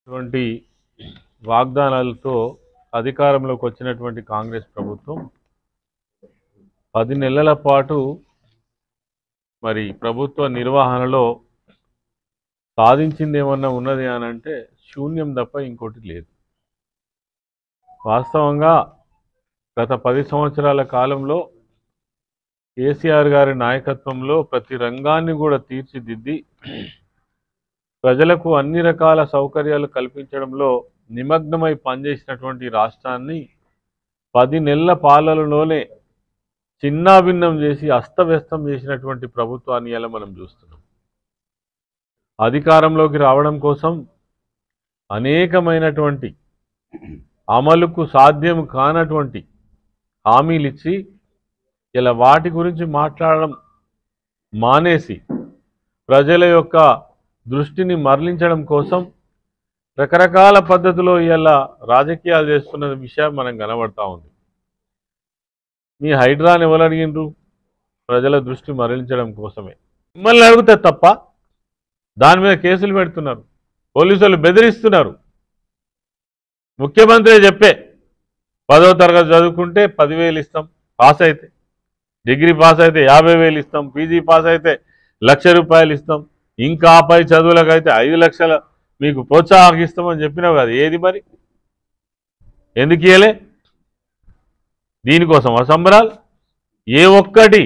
ఇటువంటి వాగ్దానాలతో అధికారంలోకి వచ్చినటువంటి కాంగ్రెస్ ప్రభుత్వం పది నెలల పాటు మరి ప్రభుత్వ నిర్వహణలో సాధించింది ఏమన్నా ఉన్నది అని అంటే శూన్యం తప్ప ఇంకోటి లేదు వాస్తవంగా గత పది సంవత్సరాల కాలంలో కేసీఆర్ గారి నాయకత్వంలో ప్రతి రంగాన్ని కూడా తీర్చిదిద్ది ప్రజలకు అన్ని రకాల సౌకర్యాలు కల్పించడంలో నిమగ్నమై పనిచేసినటువంటి రాష్ట్రాన్ని పది నెలల పాలనలోనే చిన్నాభిన్నం చేసి అస్తవ్యస్తం చేసినటువంటి ప్రభుత్వాన్ని ఇలా మనం చూస్తున్నాం అధికారంలోకి రావడం కోసం అనేకమైనటువంటి అమలుకు సాధ్యం కానటువంటి హామీలు ఇచ్చి ఇలా వాటి గురించి మాట్లాడడం మానేసి ప్రజల యొక్క దృష్టిని మరలించడం కోసం రకరకాల పద్ధతిలో ఇలా రాజకీయాలు చేస్తున్న విషయం మనం కనబడతా ఉంది మీ హైడ్రాని ఎవరు అడిగిండ్రు ప్రజల దృష్టి మరలించడం కోసమే మిమ్మల్ని అడిగితే తప్ప దాని మీద కేసులు పెడుతున్నారు పోలీసులు బెదిరిస్తున్నారు ముఖ్యమంత్రి చెప్పే పదో తరగతి చదువుకుంటే పదివేలు ఇస్తాం పాస్ అయితే డిగ్రీ పాస్ అయితే యాభై వేలు ఇస్తాం పీజీ పాస్ అయితే లక్ష రూపాయలు ఇస్తాం ఇంకా పై చదువులకు అయితే ఐదు లక్షల మీకు ప్రోత్సాహిస్తామని చెప్పినావు కదా ఏది మరి ఎందుకు ఇయలే దీనికోసం సంబరాలు ఏ ఒక్కటి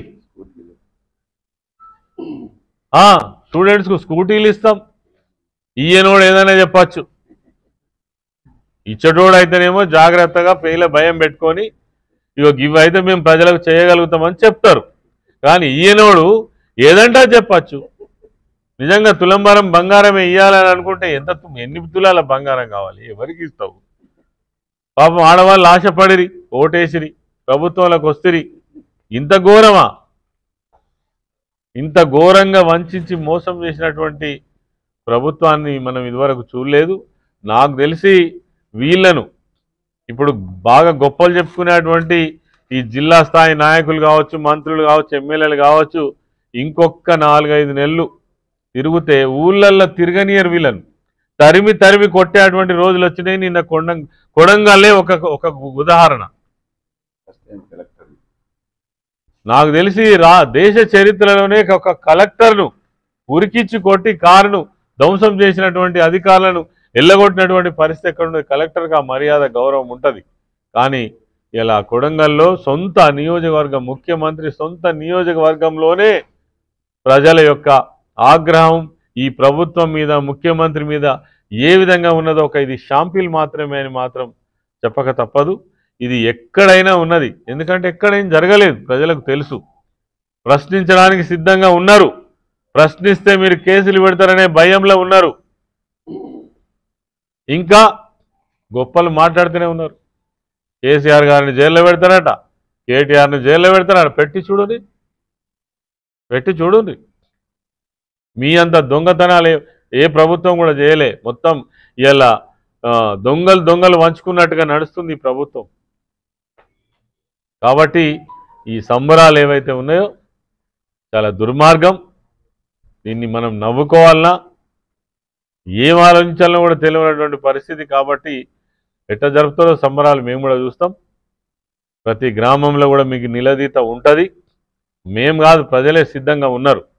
స్టూడెంట్స్కు స్కూటీలు ఇస్తాం ఈయనోడు ఏదైనా చెప్పచ్చు ఇచ్చటోడు అయితేనేమో జాగ్రత్తగా పేల భయం పెట్టుకొని ఇగో ఇవి అయితే మేము ప్రజలకు చేయగలుగుతామని చెప్తారు కానీ ఈయనోడు ఏదంటే అది చెప్పచ్చు నిజంగా తులంబరం బంగారమే ఇవ్వాలని అనుకుంటే ఎంత తు- ఎన్ని తులాల బంగారం కావాలి ఎవరికి ఇస్తావు పాపం ఆడవాళ్ళు ఆశపడిరి ఓటేసిరి ప్రభుత్వంలోకి వస్తురి ఇంత ఘోరమా ఇంత ఘోరంగా వంచి మోసం చేసినటువంటి ప్రభుత్వాన్ని మనం ఇదివరకు చూడలేదు నాకు తెలిసి వీళ్ళను ఇప్పుడు బాగా గొప్పలు చెప్పుకునేటువంటి ఈ జిల్లా స్థాయి నాయకులు కావచ్చు మంత్రులు కావచ్చు ఎమ్మెల్యేలు కావచ్చు ఇంకొక నాలుగైదు నెలలు తిరిగితే ఊళ్ళల్లో తిరగనియరు వీళ్ళను తరిమి తరిమి కొట్టేటువంటి రోజులు వచ్చినాయి నిన్న కొండ కొడంగల్లే ఒక ఒక ఉదాహరణ నాకు తెలిసి రా దేశ చరిత్రలోనే ఒక కలెక్టర్ను ఉరికిచ్చి కొట్టి కారును ధ్వంసం చేసినటువంటి అధికారులను ఎల్లగొట్టినటువంటి పరిస్థితి ఎక్కడ ఉన్నది కలెక్టర్కి ఆ మర్యాద గౌరవం ఉంటుంది కానీ ఇలా కొడంగల్లో సొంత నియోజకవర్గం ముఖ్యమంత్రి సొంత నియోజకవర్గంలోనే ప్రజల యొక్క ఆగ్రహం ఈ ప్రభుత్వం మీద ముఖ్యమంత్రి మీద ఏ విధంగా ఉన్నదో ఒక ఇది షాంపిల్ మాత్రమే అని మాత్రం చెప్పక తప్పదు ఇది ఎక్కడైనా ఉన్నది ఎందుకంటే ఎక్కడేం జరగలేదు ప్రజలకు తెలుసు ప్రశ్నించడానికి సిద్ధంగా ఉన్నారు ప్రశ్నిస్తే మీరు కేసులు పెడతారనే భయంలో ఉన్నారు ఇంకా గొప్పలు మాట్లాడుతూనే ఉన్నారు కేసీఆర్ గారిని జైల్లో పెడతారట కేటీఆర్ని జైల్లో పెడతారట పెట్టి చూడండి పెట్టి చూడండి మీ అంత దొంగతనాలు ఏ- ఏ ప్రభుత్వం కూడా చేయలే మొత్తం ఇలా దొంగలు దొంగలు వంచుకున్నట్టుగా నడుస్తుంది ఈ ప్రభుత్వం కాబట్టి ఈ సంబరాలు ఏవైతే ఉన్నాయో చాలా దుర్మార్గం దీన్ని మనం నవ్వుకోవాలన్నా ఏం ఆలోచించాలనో కూడా తెలియనటువంటి పరిస్థితి కాబట్టి ఎట్లా జరుపుతారో సంబరాలు మేము కూడా చూస్తాం ప్రతి గ్రామంలో కూడా మీకు నిలదీత ఉంటుంది మేం కాదు ప్రజలే సిద్ధంగా ఉన్నారు